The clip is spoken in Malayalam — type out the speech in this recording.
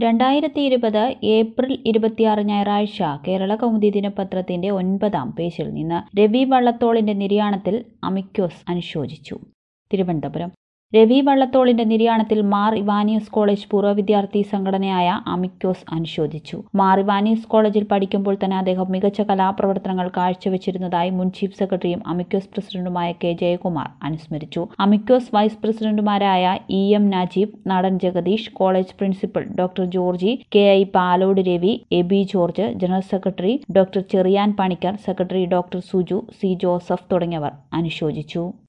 രണ്ടായിരത്തി ഇരുപത് ഏപ്രിൽ ഇരുപത്തിയാറ് ഞായറാഴ്ച കേരള കൗമുദി ദിനപത്രത്തിന്റെ ഒൻപതാം പേജിൽ നിന്ന് രവി വള്ളത്തോളിന്റെ നിര്യാണത്തിൽ അമിക്കോസ് അനുശോചിച്ചു തിരുവനന്തപുരം രവി വള്ളത്തോളിന്റെ നിര്യാണത്തിൽ മാർ ഇവാനിയസ് കോളേജ് പൂർവ്വ വിദ്യാർത്ഥി സംഘടനയായ അമിക്കോസ് അനുശോചിച്ചു മാർ ഇവാനിയസ് കോളേജിൽ പഠിക്കുമ്പോൾ തന്നെ അദ്ദേഹം മികച്ച കലാപ്രവർത്തനങ്ങൾ കാഴ്ചവെച്ചിരുന്നതായി മുൻ ചീഫ് സെക്രട്ടറിയും അമിക്കോസ് പ്രസിഡന്റുമായ കെ ജയകുമാർ അനുസ്മരിച്ചു അമിക്കോസ് വൈസ് പ്രസിഡന്റുമാരായ ഇ എം നജീബ് നടൻ Jagadish college principal doctor Georgy K I Palode Ravi Aby George general secretary doctor Cherian Panicker secretary doctor Suju C Joseph തുടങ്ങിയവർ അനുശോചിച്ചു